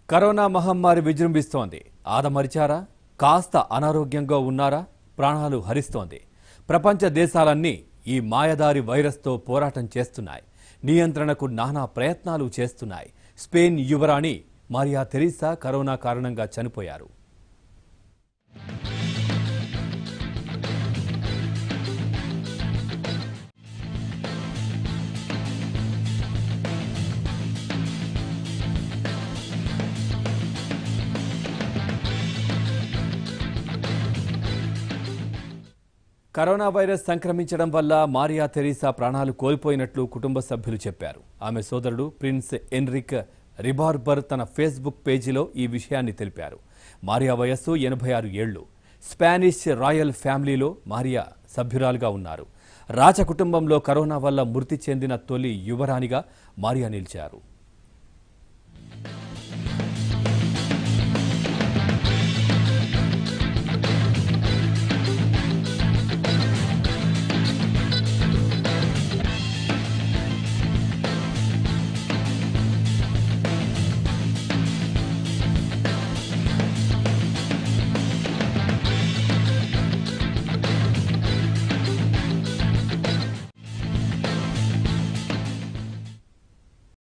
corona మహమ్మారి విజృంభిస్తోంది ఆదమరిచారా కాస్త అనారోగ్యంగా ఉన్నారా ప్రాణాలు హరిస్తోంది ప్రపంచ దేశాలన్నీ ఈ మాయదారి వైరస్తో పోరాటం చేస్తున్నాయి నియంత్రణకు నానా ప్రయత్నాలు చేస్తున్నాయి స్పెయిన్ యువరాణి మరియా తెరీసా కరోనా కారణంగా చనిపోయారు కరోనా వైరస్ సంక్రమించడం వల్ల మారియా తెరీసా ప్రాణాలు కోల్పోయినట్లు కుటుంబ సభ్యులు చెప్పారు ఆమె సోదరుడు ప్రిన్స్ ఎన్రిక్ రిబార్బర్ తన ఫేస్బుక్ పేజీలో ఈ విషయాన్ని తెలిపారు మారియా వయస్సు ఎనభై ఆరు ఏళ్లు స్పానిష్ రాయల్ ఫ్యామిలీలో మారియా సభ్యురాలుగా ఉన్నారు రాజ కుటుంబంలో కరోనా వల్ల మృతి చెందిన తొలి యువరాణిగా మారియా నిలిచారు